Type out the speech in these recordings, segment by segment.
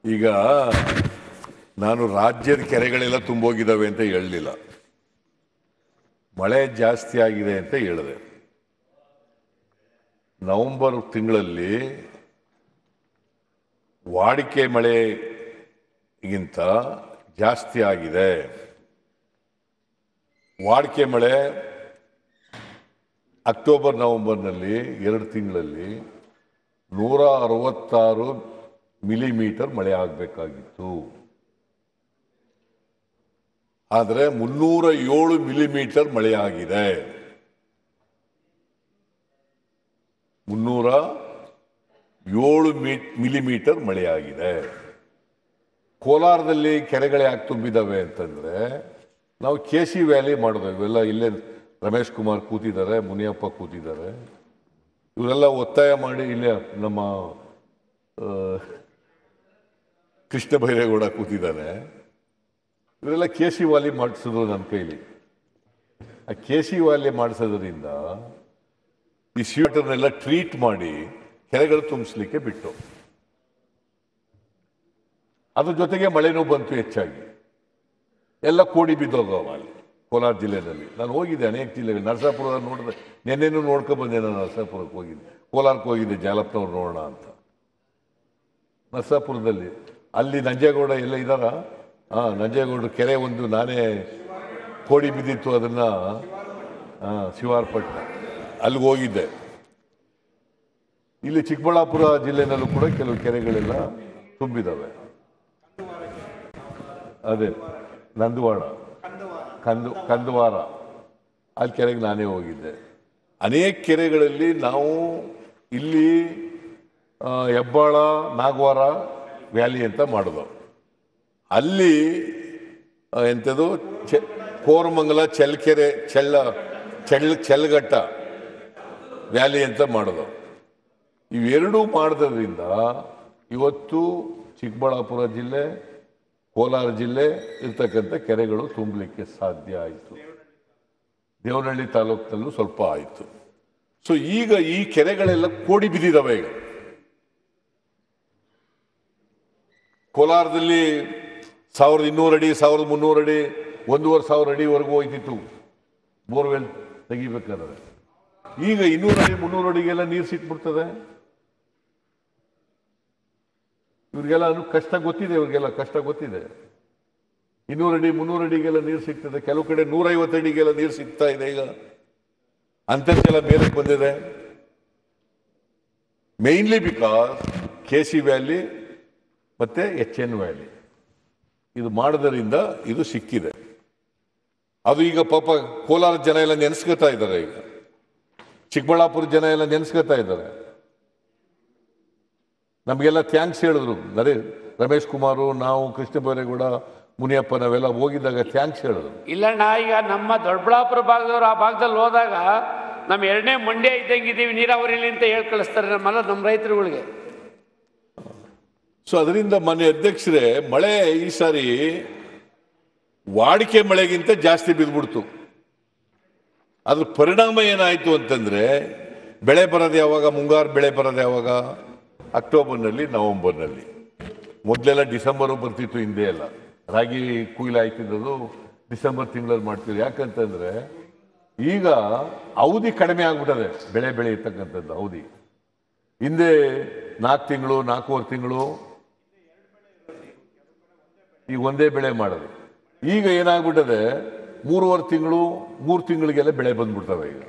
ಈಗ ನಾನು ರಾಜ್ಯದ ಕೆರೆಗಳೆಲ್ಲ ತುಂಬೋಗಿದ್ದಾವೆ ಅಂತ ಹೇಳಲಿಲ್ಲ ಮಳೆ ಜಾಸ್ತಿ ಆಗಿದೆ ಅಂತ ಹೇಳಿದೆ ನವೆಂಬರ್ ತಿಂಗಳಲ್ಲಿ ವಾಡಿಕೆ ಮಳೆಗಿಂತ ಜಾಸ್ತಿ ಆಗಿದೆ ವಾಡಿಕೆ ಮಳೆ ಅಕ್ಟೋಬರ್ ನವೆಂಬರ್ನಲ್ಲಿ ಎರಡು ತಿಂಗಳಲ್ಲಿ ನೂರ ಅರವತ್ತಾರು ಮಿಲಿಮೀಟರ್ ಮಳೆ ಆಗಬೇಕಾಗಿತ್ತು ಆದರೆ ಮುನ್ನೂರ ಏಳು ಮಿಲಿಮೀಟರ್ ಮಳೆ ಆಗಿದೆ ಮುನ್ನೂರ ಏಳು ಮೀ- ಮಿಲಿಮೀಟರ್ ಮಳೆಯಾಗಿದೆ ಕೋಲಾರದಲ್ಲಿ ಕೆರೆಗಳು ಯಾಕೆ ತುಂಬಿದಾವೆ ಅಂತಂದ್ರೆ ನಾವು ಕೆ ಸಿ ವ್ಯಾಲಿ ಮಾಡಿದ್ವಿ ಇವೆಲ್ಲ ಇಲ್ಲೇ ರಮೇಶ್ ಕುಮಾರ್ ಕೂತಿದ್ದಾರೆ ಮುನಿಯಪ್ಪ ಕೂತಿದ್ದಾರೆ ಇವರೆಲ್ಲ ಒತ್ತಾಯ ಮಾಡಿ ಇಲ್ಲೇ ನಮ್ಮ ಆ, ಕೃಷ್ಣ ಬೈರೇಗೌಡ ಕೂತಿದ್ದಾನೆ ಇವರೆಲ್ಲ ಕೆ ಸಿ ವಾಲಿ ಮಾಡಿಸಿದ್ರು ನನ್ನ ಕೈಲಿ ಆ ಕೆ ಸಿ ವಾಲಿ ಮಾಡಿಸೋದ್ರಿಂದ ಈ ಸಿವಟರ್ನೆಲ್ಲ ಟ್ರೀಟ್ ಮಾಡಿ ಕೆರೆಗಳು ತುಂಬಿಸ್ಲಿಕ್ಕೆ ಬಿಟ್ಟು ಅದ್ರ ಜೊತೆಗೆ ಮಳೆನೂ ಬಂತು ಹೆಚ್ಚಾಗಿ ಎಲ್ಲ ಕೋಡಿ ಬಿದ್ದೋಗವ ಅಲ್ಲಿ ಕೋಲಾರ ಜಿಲ್ಲೆಯಲ್ಲಿ ನಾನು ಹೋಗಿದ್ದೆ ಅನೇಕ ಜಿಲ್ಲೆಗಳು ನರಸಾಪುರ ನೋಡಿದೆ ನಿನ್ನೆನೂ ನೋಡ್ಕೊಂಡು ಬಂದೆ ನಾನು ನರಸಾಪುರಕ್ಕೆ ಹೋಗಿದ್ದೆ ಕೋಲಾರಕ್ಕೆ ಹೋಗಿದ್ದೆ ಜಾಲಪ್ಪನವ್ರು ನೋಡೋಣ ಅಂತ ನರಸಾಪುರದಲ್ಲಿ ಅಲ್ಲಿ ನಂಜೇಗೌಡ ಎಲ್ಲ ಇದ್ದಾರ ಹಾ ನಂಜೇಗೌಡ ಕೆರೆ ಒಂದು ನಾನೇ ಕೋಡಿ ಬಿದ್ದಿತ್ತು ಅದನ್ನ ಹಾ ಶಿವಾರ್ಪಟ್ಟಣ ಅಲ್ಲಿಗೆ ಹೋಗಿದ್ದೆ ಇಲ್ಲಿ ಚಿಕ್ಕಬಳ್ಳಾಪುರ ಜಿಲ್ಲೆನಲ್ಲೂ ಕೂಡ ಕೆಲವು ಕೆರೆಗಳೆಲ್ಲ ತುಂಬಿದಾವೆ ಅದೇ ನಂದವಾಡ ಕಂದು ಕಂದವಾರ ಅಲ್ಲಿ ಕೆರೆಗೆ ನಾನೇ ಹೋಗಿದ್ದೆ ಅನೇಕ ಕೆರೆಗಳಲ್ಲಿ ನಾವು ಇಲ್ಲಿ ಆ, ಹೆಬ್ಬಾಳ ನಾಗವಾರ ವ್ಯಾಲಿ ಅಂತ ಮಾಡಿದ್ವು ಅಲ್ಲಿ ಆ, ಎಂಥದ್ದು ಚೆ ಕೋರಮಂಗಲ ಚೆಲ್ಕೆರೆ ಚೆಲ್ಲ ಚೆಲ್ ಚೆಲ್ಗಟ್ಟ ವ್ಯಾಲಿ ಅಂತ ಮಾಡಿದ್ವು ಇವೆರಡೂ ಮಾಡೋದ್ರಿಂದ ಇವತ್ತು ಚಿಕ್ಕಬಳ್ಳಾಪುರ ಜಿಲ್ಲೆ ಕೋಲಾರ ಜಿಲ್ಲೆ ಇರ್ತಕ್ಕಂಥ ಕೆರೆಗಳು ತುಂಬಲಿಕ್ಕೆ ಸಾಧ್ಯ ಆಯಿತು ದೇವನಹಳ್ಳಿ ತಾಲೂಕಿನಲ್ಲೂ ಸ್ವಲ್ಪ ಆಯಿತು ಸೊ ಈಗ ಈ ಕೆರೆಗಳೆಲ್ಲ ಕೋಡಿ ಬಿದ್ದಿದ್ದಾವೆ ಈಗ ಕೋಲಾರದಲ್ಲಿ ಸಾವಿರದ ಇನ್ನೂರು ಅಡಿ ಸಾವಿರದ ಮುನ್ನೂರು ಅಡಿ ಒಂದೂವರೆ ಸಾವಿರ ಅಡಿವರೆಗೂ ಹೋಯ್ತಿತ್ತು ಬೋರ್ವೆಲ್ ತೆಗಿಬೇಕಾದ್ರೆ ಈಗ ಇನ್ನೂರು ಅಡಿ ಮುನ್ನೂರು ಅಡಿಗೆಲ್ಲ ನೀರು ಸಿಕ್ಬಿಡ್ತದೆ ಇವ್ರಿಗೆಲ್ಲ ಅನು ಕಷ್ಟ ಗೊತ್ತಿದೆ ಇವ್ರಿಗೆಲ್ಲ ಕಷ್ಟ ಗೊತ್ತಿದೆ ಇನ್ನೂರು ಅಡಿ ಮುನ್ನೂರು ಅಡಿಗೆಲ್ಲ ನೀರು ಸಿಗ್ತದೆ ಕೆಲವು ಕಡೆ ನೂರೈವತ್ತು ಅಡಿಗೆಲ್ಲ ನೀರು ಸಿಗ್ತಾ ಇದೆ ಈಗ ಅಂತರ್ಜಲ ಮೇಲೆ ಬಂದಿದೆ mainly because K C valley ಮತ್ತೆ ಎಚ್ ಎನ್ ವ್ಯಾಲಿ ಇದು ಮಾಡೋದರಿಂದ ಇದು ಸಿಕ್ಕಿದೆ ಅದು ಈಗ ಪಾಪ ಕೋಲಾರ ಜನ ಎಲ್ಲ ನೆನೆಸ್ಕೊತಾ ಇದ್ದಾರೆ ಈಗ ಚಿಕ್ಕಬಳ್ಳಾಪುರ ಜನ ಎಲ್ಲ ನೆನೆಸ್ಕೊತಾ ಇದ್ದಾರೆ ನಮಗೆಲ್ಲ ಥ್ಯಾಂಕ್ಸ್ ಹೇಳಿದ್ರು ನರೇ ರಮೇಶ್ ಕುಮಾರು ನಾವು ಕೃಷ್ಣ ಬೈರೇಗೌಡ ಮುನಿಯಪ್ಪ ನಾವೆಲ್ಲ ಹೋಗಿದ್ದಾಗ ಥ್ಯಾಂಕ್ಸ್ ಹೇಳಿದ್ರು ಇಲ್ಲಣ್ಣ ಈಗ ನಮ್ಮ ದೊಡ್ಡಬಳ್ಳಾಪುರ ಭಾಗದವ್ರು ಆ ಭಾಗದಲ್ಲಿ ಹೋದಾಗ ನಮ್ಮ ಎರಡನೇ ಮಂಡ್ಯ ಇದ್ದಂಗಿದ್ದೀವಿ ನೀರಾವರಿಲಿ ಅಂತ ಹೇಳಿ ಕಳಿಸ್ತಾರೆ ನಮ್ಮೆಲ್ಲ ನಮ್ಮ ರೈತರುಗಳಿಗೆ ಸೊ ಅದರಿಂದ ಮನೆ ಅಧ್ಯಕ್ಷರೇ ಮಳೆ ಈ ಸಾರಿ ವಾಡಿಕೆ ಮಳೆಗಿಂತ ಜಾಸ್ತಿ ಬಿದ್ದ್ಬಿಡ್ತು ಅದ್ರ ಪರಿಣಾಮ ಏನಾಯ್ತು ಅಂತಂದ್ರೆ ಬೆಳೆ ಬರೋದು ಯಾವಾಗ ಮುಂಗಾರು ಬೆಳೆ ಬರೋದು ಯಾವಾಗ ಅಕ್ಟೋಬರ್ನಲ್ಲಿ ನವೆಂಬರ್ನಲ್ಲಿ ಮೊದಲೆಲ್ಲ ಡಿಸೆಂಬರ್ ಬರ್ತಿತ್ತು ಹಿಂದೆ ಎಲ್ಲ ರಾಗಿ ಕುಯ್ಲು ಆಯ್ತಿದ್ದದು ಡಿಸೆಂಬರ್ ತಿಂಗಳಲ್ಲಿ ಮಾಡ್ತೀವಿ ಯಾಕಂತಂದ್ರೆ ಈಗ ಅವಧಿ ಕಡಿಮೆ ಆಗ್ಬಿಟ್ಟದೆ ಬೆಳೆ ಬೆಳೆಯತಕ್ಕಂಥದ್ದು ಅವಧಿ ಹಿಂದೆ ನಾಲ್ಕು ತಿಂಗಳು ನಾಲ್ಕೂವರೆ ತಿಂಗಳು ಈಗ ಒಂದೇ ಬೆಳೆ ಮಾಡೋದು ಈಗ ಏನಾಗ್ಬಿಟ್ಟದೆ ಮೂರುವರೆ ತಿಂಗಳು ಮೂರು ತಿಂಗಳಿಗೆಲ್ಲ ಬೆಳೆ ಬಂದ್ಬಿಡ್ತವೆ ಈಗ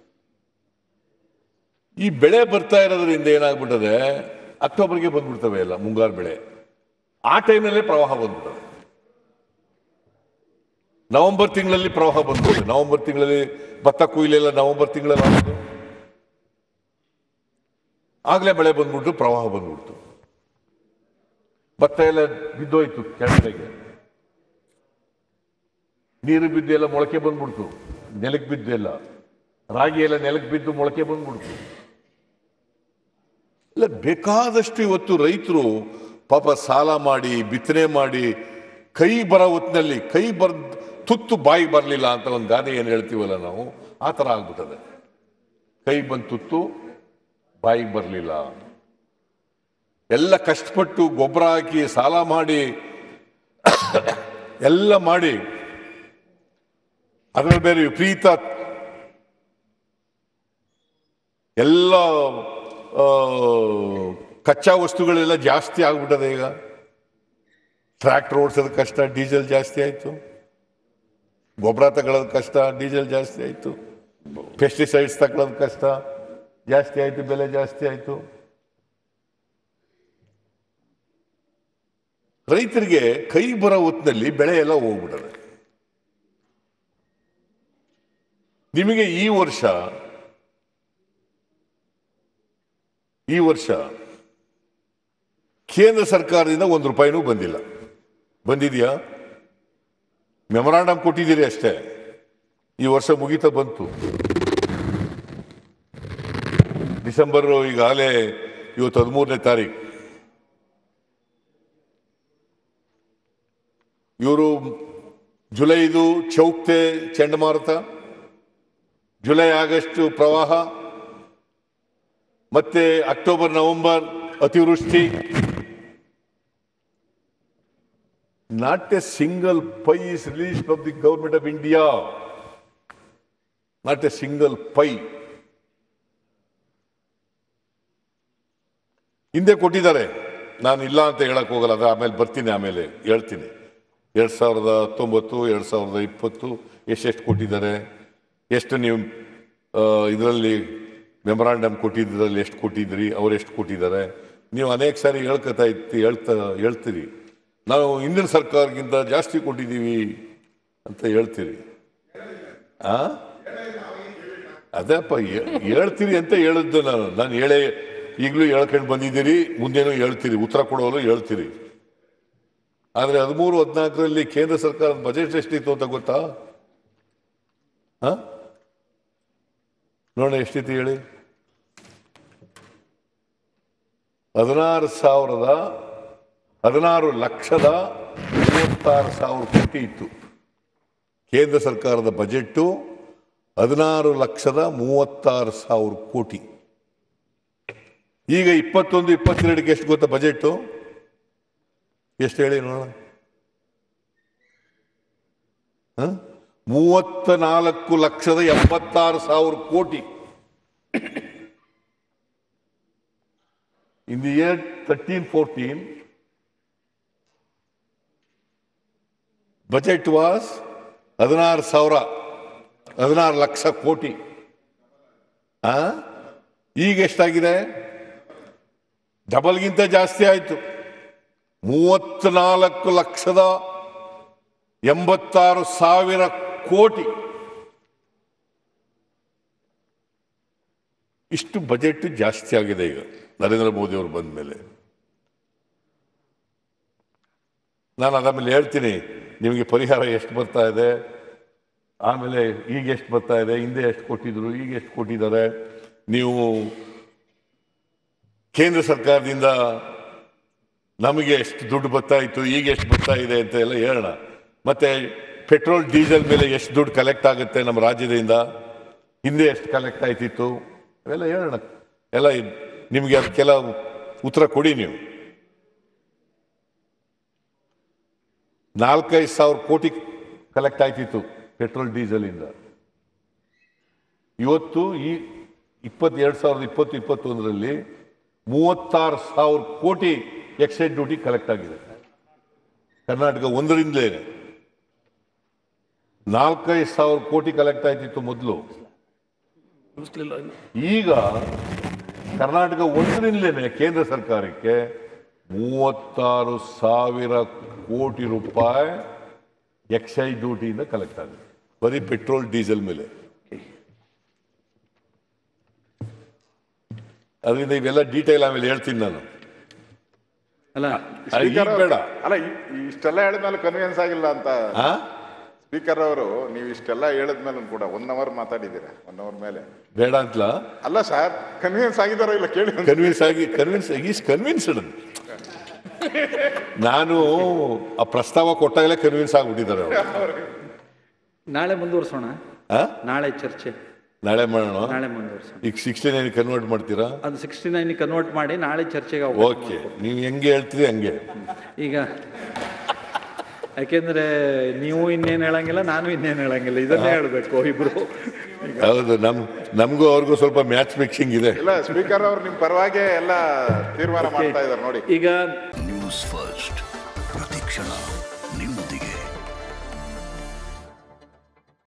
ಈ ಬೆಳೆ ಬರ್ತಾ ಇರೋದ್ರಿಂದ ಏನಾಗ್ಬಿಟ್ಟದೆ ಅಕ್ಟೋಬರ್ಗೆ ಬಂದ್ಬಿಡ್ತವೆ ಎಲ್ಲ ಮುಂಗಾರು ಬೆಳೆ ಆ ಟೈಮ್ನಲ್ಲೇ ಪ್ರವಾಹ ಬಂದ್ಬಿಟ್ಟದೆ ನವೆಂಬರ್ ತಿಂಗಳಲ್ಲಿ ಪ್ರವಾಹ ಬಂದ್ಬಿಡುತ್ತೆ ನವೆಂಬರ್ ತಿಂಗಳಲ್ಲಿ ಭತ್ತ ಕೊಯ್ಲೆಲ್ಲ ನವೆಂಬರ್ ತಿಂಗಳಲ್ಲಿ ಆಗೋದು ಆಗ್ಲೇ ಮಳೆ ಬಂದ್ಬಿಟ್ಟು ಪ್ರವಾಹ ಬಂದ್ಬಿಡ್ತು ಭತ್ತ ಎಲ್ಲ ಬಿದ್ದೋಯ್ತು ಕೆಳಗಡೆಗೆ ನೀರು ಬಿದ್ದು ಎಲ್ಲ ಮೊಳಕೆ ಬಂದ್ಬಿಡ್ತು ನೆಲಕ್ಕೆ ಬಿದ್ದು ಎಲ್ಲ ರಾಗಿ ಎಲ್ಲ ನೆಲಕ್ಕೆ ಬಿದ್ದು ಮೊಳಕೆ ಬಂದ್ಬಿಡ್ತು ಇಲ್ಲ ಬೇಕಾದಷ್ಟು ಇವತ್ತು ರೈತರು ಪಾಪ ಸಾಲ ಮಾಡಿ ಬಿತ್ತನೆ ಮಾಡಿ ಕೈ ಬರೋ ಹೊತ್ತಿನಲ್ಲಿ ಕೈ ಬರ್ ತುತ್ತು ಬಾಯಿ ಬರಲಿಲ್ಲ ಅಂತ ಒಂದು ಗಾದೆ ಏನು ಹೇಳ್ತೀವಲ್ಲ ನಾವು ಆ ಥರ ಆಗ್ಬಿಟ್ಟದೆ ಕೈ ಬಂದು ತುತ್ತು ಬಾಯಿಗೆ ಬರಲಿಲ್ಲ ಎಲ್ಲ ಕಷ್ಟಪಟ್ಟು ಗೊಬ್ಬರ ಹಾಕಿ ಸಾಲ ಮಾಡಿ ಎಲ್ಲ ಮಾಡಿ ಅದರಲ್ಲಿ ಬೇರೆ ವಿಪರೀತ ಎಲ್ಲ ಆ, ಕಚ್ಚಾ ವಸ್ತುಗಳೆಲ್ಲ ಜಾಸ್ತಿ ಆಗ್ಬಿಟ್ಟದೆ ಈಗ ಟ್ರ್ಯಾಕ್ಟರ್ ಓಡಿಸೋದು ಕಷ್ಟ ಡೀಸೆಲ್ ಜಾಸ್ತಿ ಆಯಿತು ಗೊಬ್ಬರ ತಗೊಳ್ಳೋದು ಕಷ್ಟ ಡೀಸೆಲ್ ಜಾಸ್ತಿ ಆಯಿತು ಪೆಸ್ಟಿಸೈಡ್ಸ್ ತಗೊಳ್ಳೋದು ಕಷ್ಟ ಜಾಸ್ತಿ ಆಯಿತು ಬೆಲೆ ಜಾಸ್ತಿ ಆಯಿತು ರೈತರಿಗೆ ಕೈ ಬರೋ ಹೊತ್ತಿನಲ್ಲಿ ಬೆಳೆ ಎಲ್ಲ ಹೋಗ್ಬಿಡದೆ ನಿಮಗೆ ಈ ವರ್ಷ ಈ ವರ್ಷ ಕೇಂದ್ರ ಸರ್ಕಾರದಿಂದ ಒಂದು ರೂಪಾಯಿನೂ ಬಂದಿಲ್ಲ ಬಂದಿದೆಯಾ ಮೆಮೊರಾಂಡಮ್ ಕೊಟ್ಟಿದ್ದೀರಿ ಅಷ್ಟೇ ಈ ವರ್ಷ ಮುಗಿತಾ ಬಂತು ಡಿಸೆಂಬರ್ ಈಗಾಗಲೇ ಇವತ್ತು ಹದಿಮೂರನೇ ತಾರೀಕು ಇವರು ಜುಲೈದು ಚೌಕ್ತೆ ಚಂಡಮಾರುತ ಜುಲೈ ಆಗಸ್ಟ್ ಪ್ರವಾಹ ಮತ್ತೆ ಅಕ್ಟೋಬರ್ ನವೆಂಬರ್ ಅತಿವೃಷ್ಟಿ not a single pie is release from the government of India not a single pie ಹಿಂದೆ ಕೊಟ್ಟಿದ್ದಾರೆ ನಾನು ಇಲ್ಲ ಅಂತ ಹೇಳಕ್ ಹೋಗಲ್ಲ ಅದು ಆಮೇಲೆ ಬರ್ತೀನಿ ಆಮೇಲೆ ಹೇಳ್ತೀನಿ ಎರಡ್ ಸಾವಿರದ ಹತ್ತೊಂಬತ್ತು ಎರಡ್ ಸಾವಿರದ ಇಪ್ಪತ್ತು ಎಷ್ಟೆಷ್ಟು ಕೊಟ್ಟಿದ್ದಾರೆ ಎಷ್ಟು ನೀವು ಇದರಲ್ಲಿ ಮೆಮೊರಾಂಡಮ್ ಕೊಟ್ಟಿದ್ರಲ್ಲಿ ಎಷ್ಟು ಕೊಟ್ಟಿದ್ರಿ ಅವ್ರು ಎಷ್ಟು ಕೊಟ್ಟಿದ್ದಾರೆ ನೀವು ಅನೇಕ ಸಾರಿ ಹೇಳ್ಕೊತಾ ಇತ್ತು ಹೇಳ್ತಾ ಹೇಳ್ತೀರಿ ನಾವು ಹಿಂದಿನ ಸರ್ಕಾರಕ್ಕಿಂತ ಜಾಸ್ತಿ ಕೊಟ್ಟಿದ್ದೀವಿ ಅಂತ ಹೇಳ್ತೀರಿ ಆ ಅದಪ್ಪ ಹೇ- ಹೇಳ್ತೀರಿ ಅಂತ ಹೇಳಿದ್ದು ನಾನು ನಾನು ಹೇಳೇ ಈಗಲೂ ಹೇಳ್ಕೊಂಡು ಬಂದಿದ್ದೀರಿ ಮುಂದೇನೂ ಹೇಳ್ತೀರಿ ಉತ್ತರ ಕೊಡೋಲು ಹೇಳ್ತೀರಿ ಆದ್ರೆ ಹದಿಮೂರು ಹದಿನಾಲ್ಕರಲ್ಲಿ ಕೇಂದ್ರ ಸರ್ಕಾರದ ಬಜೆಟ್ ಎಷ್ಟಿತ್ತು ಅಂತ ಗೊತ್ತಾ ಹ ನೋಡೋಣ ಎಷ್ಟಿತ್ತು ಹೇಳಿ ಹದಿನಾರು ಸಾವಿರದ ಹದಿನಾರು ಲಕ್ಷದ ಮೂವತ್ತಾರು ಸಾವಿರ ಕೋಟಿ ಇತ್ತು ಕೇಂದ್ರ ಸರ್ಕಾರದ ಬಜೆಟ್ಟು ಹದಿನಾರು ಲಕ್ಷದ ಮೂವತ್ತಾರು ಸಾವಿರ ಕೋಟಿ ಈಗ ಇಪ್ಪತ್ತೊಂದು ಇಪ್ಪತ್ತೆರಡಕ್ಕೆ ಎಷ್ಟು ಗೊತ್ತಾ ಬಜೆಟ್ಟು ಎಷ್ಟು ಹೇಳಿ ನೋಡೋಣ ಹ? ಮೂವತ್ತ ನಾಲ್ಕು ಲಕ್ಷದ ಎಂಬತ್ತಾರು ಸಾವಿರ crore in the year thirteen fourteen budget was ಹದಿನಾರು ಸಾವಿರ ಹದಿನಾರು ಲಕ್ಷ ಕೋಟಿ ಆ ಈಗ ಎಷ್ಟಾಗಿದೆ ಡಬಲ್ಗಿಂತ ಜಾಸ್ತಿ ಆಯಿತು ಮೂವತ್ನಾಲ್ಕು ಲಕ್ಷದ ಎಂಬತ್ತಾರು ಸಾವಿರ ಕೋಟಿ ಇಷ್ಟು ಬಜೆಟ್ ಜಾಸ್ತಿ ಆಗಿದೆ ಈಗ ನರೇಂದ್ರ ಮೋದಿ ಅವರು ಬಂದ ಮೇಲೆ ನಾನು ಅದಾದ್ಮೇಲೆ ಹೇಳ್ತೀನಿ ನಿಮಗೆ ಪರಿಹಾರ ಎಷ್ಟು ಬರ್ತಾ ಇದೆ ಆಮೇಲೆ ಈಗ ಎಷ್ಟು ಬರ್ತಾ ಇದೆ ಹಿಂದೆ ಎಷ್ಟು ಕೊಟ್ಟಿದ್ರು ಈಗ ಎಷ್ಟು ಕೊಟ್ಟಿದ್ದಾರೆ ನೀವು ಕೇಂದ್ರ ಸರ್ಕಾರದಿಂದ ನಮಗೆ ಎಷ್ಟು ದುಡ್ಡು ಬರ್ತಾ ಇತ್ತು ಈಗ ಎಷ್ಟು ಬರ್ತಾ ಇದೆ ಅಂತ ಎಲ್ಲ ಹೇಳೋಣ ಮತ್ತೆ ಪೆಟ್ರೋಲ್ ಡೀಸೆಲ್ ಮೇಲೆ ಎಷ್ಟು ದುಡ್ಡು ಕಲೆಕ್ಟ್ ಆಗುತ್ತೆ ನಮ್ಮ ರಾಜ್ಯದಿಂದ ಹಿಂದೆ ಎಷ್ಟು ಕಲೆಕ್ಟ್ ಆಯ್ತಿತ್ತು ಅವೆಲ್ಲ ಹೇಳೋಣ ಎಲ್ಲ ಇದ್- ನಿಮಗೆ ಅದಕ್ಕೆಲ್ಲ ಉತ್ತರ ಕೊಡಿ ನೀವು ನಾಲ್ಕೈದು ಸಾವಿರ ಕೋಟಿ ಕಲೆಕ್ಟ್ ಆಯ್ತಿತ್ತು ಪೆಟ್ರೋಲ್ ಡೀಸೆಲ್ ಇಂದ ಇವತ್ತು ಈ ಇಪ್ಪತ್ತೆರಡು ಸಾವಿರದ ಇಪ್ಪತ್ತು ಇಪ್ಪತ್ತೊಂದರಲ್ಲಿ ಮೂವತ್ತಾರು ಸಾವಿರ ಕೋಟಿ ಎಕ್ಸೈಸ್ ಡ್ಯೂಟಿ ಕಲೆಕ್ಟ್ ಆಗಿದೆ ಕರ್ನಾಟಕ ಒಂದರಿಂದಲೇ ನಾಲ್ಕೈದು ಸಾವಿರ ಕೋಟಿ ಕಲೆಕ್ಟ್ ಆಯ್ತಿತ್ತು ಮೊದಲು ಈಗ ಕರ್ನಾಟಕ ಒಂದರಿಂದಲೇ ಕೇಂದ್ರ ಸರ್ಕಾರಕ್ಕೆ ಮೂವತ್ತಾರು ಸಾವಿರ ಕೋಟಿ ರೂಪಾಯಿ ಎಕ್ಸೈಸ್ ಡ್ಯೂಟಿಯಿಂದ ಕಲೆಕ್ಟ್ ಆಗಿದೆ ಬರೀ ಪೆಟ್ರೋಲ್ ಡೀಸೆಲ್ ಮೇಲೆ ಅದರಿಂದ ಇವೆಲ್ಲ ಡೀಟೇಲ್ ಆಮೇಲೆ ಹೇಳ್ತೀನಿ ನಾನು ಅಲ್ಲ ಅದು ಈಗ ಬೇಡ ಅಲ್ಲ ಈ- ಈ ಇಷ್ಟೆಲ್ಲ ಹೇಳಿದ್ಮೇಲೆ ಕನ್ವಿನ್ಸ್ ಆಗಿಲ್ಲ ಅಂತ ಆ? ಸ್ಪೀಕರ್ ಅವರು ನೀವು ಇಷ್ಟೆಲ್ಲ ಹೇಳಿದ್ಮೇಲೆ ಕೂಡ ಒನ್ ಅವರ್ ಮಾತಾಡಿದ್ದೀರಾ ಒನ್ ಅವರ್ ಮೇಲೆ ಬೇಡ ಅಂತಲ ಅಲ್ಲ ಸರ್ ಕನ್ವಿನ್ಸ್ ಆಗಿದಾರೋ ಇಲ್ಲ ಕೇಳಿ ಒಂದು. ಕನ್ವಿನ್ಸ್ ಆಗಿ ಕನ್ವಿನ್ಸ್ ಈಸ್ ಕನ್ವಿನ್ಸ್ಡ್ ನಾನು ಆ ಪ್ರಸ್ತಾವ ಕೊಟ್ಟಾಗಲೇ ಕನ್ವಿನ್ಸ್ ಆಗ್ಬಿಟ್ಟಿದ್ದಾರೆ ಅವರು ನಾಳೆ ಮುಂದುವರ್ಸೋಣ ಆ? ನಾಳೆ ಚರ್ಚೆ ನಾಳೆ ಮಾಡೋಣ ನಾಳೆ ಮುಂದುವರ್ಸೋಣ ಈಗ ಸಿಕ್ಸ್ಟಿ ನೈನ್ ಕನ್ವರ್ಟ್ ಮಾಡ್ತೀರಾ ಅದು ಸಿಕ್ಸ್ಟಿ ನೈನ್ ಕನ್ವರ್ಟ್ ಮಾಡಿ ನಾಳೆ ಚರ್ಚೆಗೆ ಅವಕಾಶ ಓಕೆ ನೀವು ಹೆಂಗೆ ಹೇಳ್ತೀರಿ ಹಂಗೆ ಈಗ ಯಾಕೆಂದ್ರೆ ನೀವು ಇನ್ನೇನು ಹೇಳಂಗಿಲ್ಲ ನಾನು ಇನ್ನೇನು ಹೇಳಂಗಿಲ್ಲ ಇದನ್ನೇ ಹೇಳಬೇಕು ಇಬ್ರು ಹೌದು ನಮ್ ನಮಗೂ ಅವ್ರಿಗೂ ಸ್ವಲ್ಪ ಮ್ಯಾಚ್ ಮಿಕ್ಸಿಂಗ್ ಇದೆ ಇಲ್ಲ ಸ್ಪೀಕರ್ ಅವ್ರು ನಿಮ್ ಪರವಾಗಿ ಎಲ್ಲ ತೀರ್ಮಾನ ಮಾಡ್ತಾ ಇದ್ದಾರೆ ನೋಡಿ ಈಗ ನ್ಯೂಸ್ ಫಸ್ಟ್ ಪ್ರತಿಕ್ಷಣ ನಿಮ್ಮೊಂದಿಗೆ